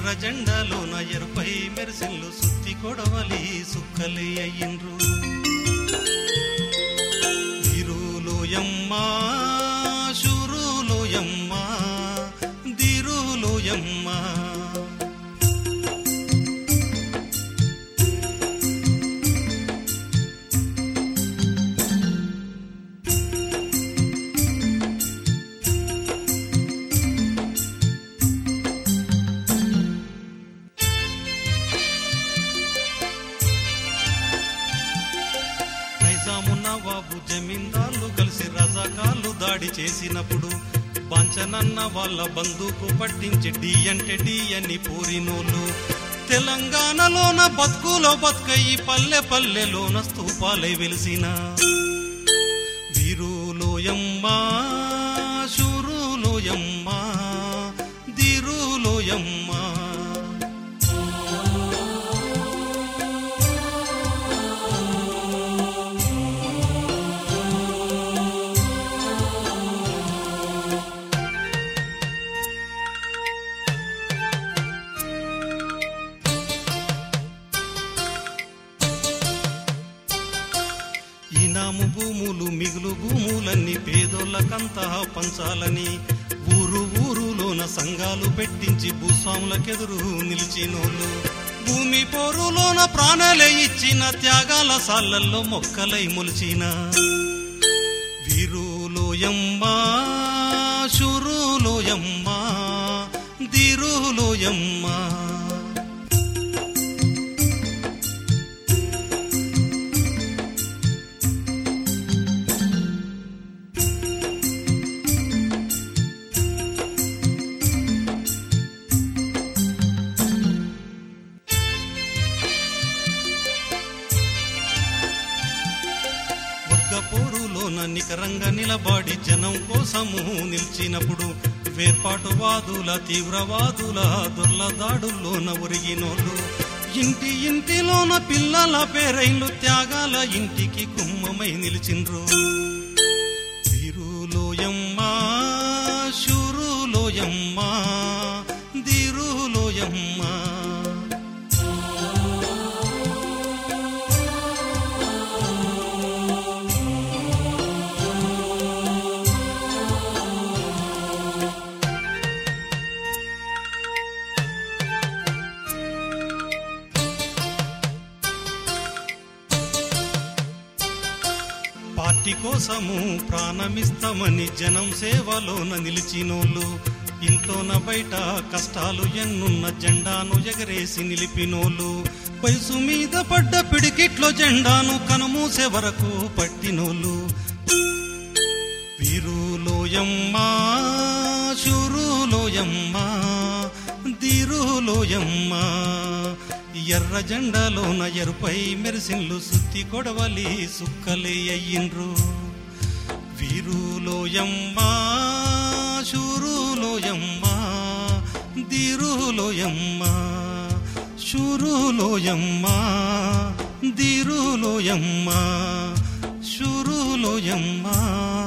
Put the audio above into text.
ఎర్ర జెండాలోన ఎరుపై మెరిసిల్లు సుత్తి కొడవలి సుక్కలే అయ్యిండ్రు వీరులోయమ్మా శూరులోయమ్మా దిరులోయమ్మా నైజాము నవాబు జమీందార్లు కలిసి రజాకాళ్ళు దాడి చేసినప్పుడు బాంచనన్న వాళ్ళ బందూకు పట్టించి డి అంటే డి అని పూరినోళ్ళు తెలంగాణలోన బతుకులో బతుకయి పల్లె పల్లెలోన స్తూపాలై వెలిసిన వీరులోయమ్మా శూరులోయమ్మా దిరులోయమ్మా ఇనాము భూములు మిగులు భూములన్నీ పేదోళ్ళకంతా పంచాలని ఊరు ఊరులోన సంఘాలు పెట్టించి భూస్వాములకెదురు నిలిచినోళ్ళు భూమి పోరులోన ప్రాణాలే ఇచ్చిన త్యాగాల సాళ్లల్లో మొక్కలై మొలిచిన వీరులోయమ్మా శురులోయమ్మా దిరులోయమ్మా వర్గపోరులోన నికరంగా నిలబడి జనం కోసము నిలిచినప్పుడు వేర్పాటువాదుల తీవ్రవాదుల దొర్ల దాడుల్లోన ఒరిగినోళ్ళు ఇంటి ఇంటిలోన పిల్లల పేరైన్లు త్యాగాల ఇంటికి కుమ్మమై నిలిచిండ్రు వీరులోయమ్మా శూరులోయమ్మా దిరులోయమ్మా పార్టీ కోసము ప్రాణమిస్తామని జనం సేవలోన నిలిచినోళ్ళు ఇంట్లోన బయట కష్టాలు ఎన్నున్న జెండాను ఎగరేసి నిలిపినోళ్ళు వయసు మీద పడ్డ పిడికిట్లో జెండాను కనుమూసే వరకు పట్టినోళ్ళు వీరులోయమ్మా శూరులోయమ్మా దిరులోయమ్మా ఎర్ర జెండాలోన ఎరుపై మెరిసిన్లు సుత్తి కొడవలి సుక్కలే అయ్యిండ్రు వీరులోయమ్మా శూరులోయమ్మా దిరులోయమ్మా శూరులోయమ్మా దిరులోయమ్మా శూరులోయమ్మా